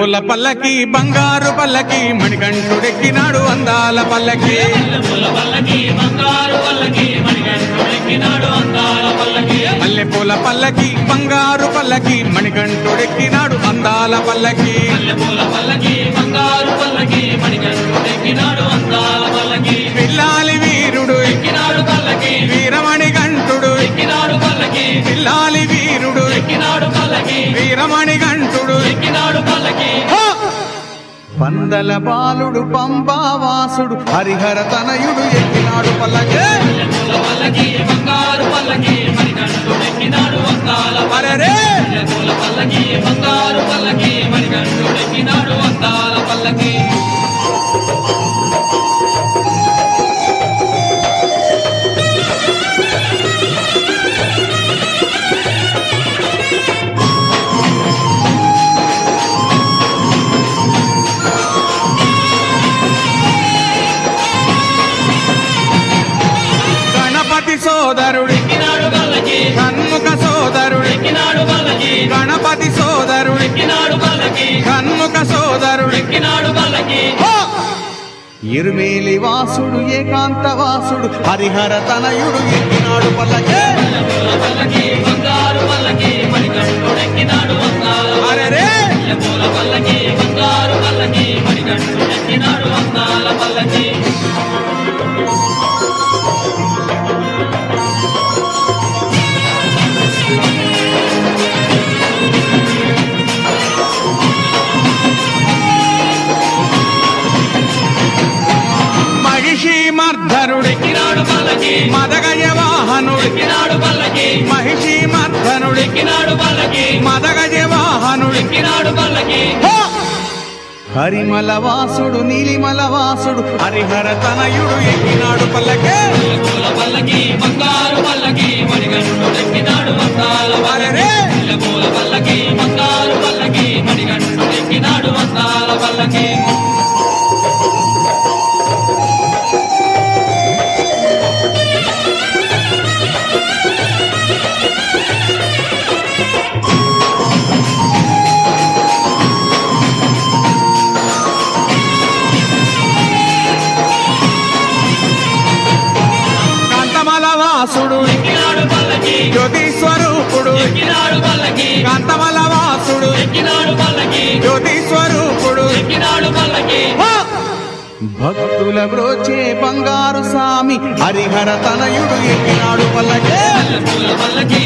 మల్లెపూల పల్లకి బంగారు పల్లకి మణికంఠుడెక్కినాడు అందాల పల్లకి మల్లెపూల పల్లకి బంగారు పల్లకి మణికంఠుడెక్కినాడు అందాల పల్లకి మల్లెపూల పల్లకి బంగారు పల్లకి మణికంఠుడెక్కినాడు అందాల పల్లకి మల్లెపూల పల్లకి బంగారు పల్లకి మణికంఠుడెక్కినాడు అందాల పల్లకి పిల్లాలి వీరుడు ఎక్కినాడు పల్లకి వీరమణి గంటుడు ఎక్కినాడు పల్లకి పిల్లాలి వీరుడు ఎక్కినాడు పల్లకి వీరమణి గంటుడు ఎక్కినాడు పల్లకి పందల బాలుడు పంబావాసుడు హరిహర తనయుడు ఎక్కినాడు పల్లకే మల్లెపూల పల్లకి బంగారు పల్లకి మణికంఠుడెక్కినాడు అందాల అరెరే మల్లెపూల పల్లకి బంగారు పల్లకి మణికంఠుడెక్కినాడు అందాల పల్లకి గణపతి సోదరుడు ఎక్కినాడు పల్లకి షణ్ముఖ సోదరుడు ఎక్కినాడు పల్లకి గణపతి సోదరుడు ఎక్కినాడు పల్లకి షణ్ముఖ సోదరుడు ఎక్కినాడు పల్లకి ఇరుమేలి వాసుడు ఏకాంత వాసుడు హరిహర తనయుడు ఎక్కినాడు పల్లకే మల్లెపూల పల్లకి బంగారు పల్లకి మణికంఠుడెక్కినాడు అందాల అరెరే మల్లెపూల పల్లకి బంగారు పల్లకి మణికంఠుడెక్కినాడు అందాల పల్లకి మహిషి మర్ధనుడు ఎక్కినాడు పల్లకి మదగజ వాహనుడు ఎక్కినాడు పల్లకి మహిషి మర్ధనుడు ఎక్కినాడు పల్లకి మదగజ వాహనుడు ఎక్కినాడు పల్లకి హరిమల వాసుడు నీలిమల వాసుడు హరిహర తనయుడు ఎక్కినాడు పల్లకే మల్లెపూల పల్లకి బంగారు పల్లకి మణికంఠుడెక్కినాడు అందాల అరెరే మల్లెపూల పల్లకి బంగారు పల్లకి మణికంఠుడెక్కినాడు అందాల పల్లకి కాంతమల వాసుడు ఎక్కినాడు పల్లకి జ్యోతి స్వరూపుడు ఎక్కినాడు పల్లకి కాంతమల వాసుడు ఎక్కినాడు పల్లకి జ్యోతి స్వరూపుడు ఎక్కినాడు పల్లకి భక్తుల బ్రోచే బంగారు సామి హరిహర తనయుడు ఎక్కినాడు పల్లకే మల్లెపూల పల్లకి